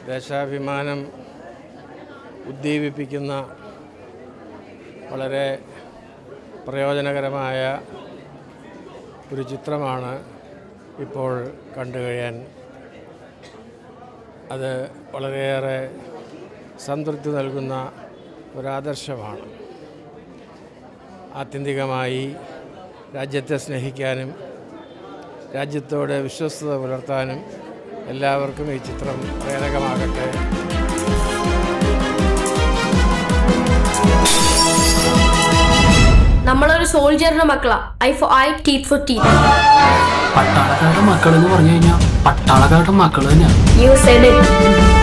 ദേശാഭിമാനം ഉദ്ദീപിപ്പിക്കുന്ന വളരെ പ്രയോജനകരമായ ഒരു ചിത്രമാണ് ഇപ്പോൾ കണ്ടു കഴിയാൻ അത് വളരെയേറെ സംതൃപ്തി നൽകുന്ന ഒരാദർശമാണ് ആത്യന്തികമായി രാജ്യത്തെ സ്നേഹിക്കാനും രാജ്യത്തോട് വിശ്വസ്തത പുലർത്താനും എല്ലാവർക്കും ഈ ചിത്രം പ്രേരകമാകട്ടെ നമ്മളൊരു സോൾജറിന്റെ മക്കളാ eye for eye teeth for teeth പട്ടാളക്കാരുടെ മക്കൾ എന്ന് പറഞ്ഞു കഴിഞ്ഞാൽ പട്ടാളക്കാരുടെ മക്കൾ തന്നെയാണ് യു സെഡ് ഇറ്റ്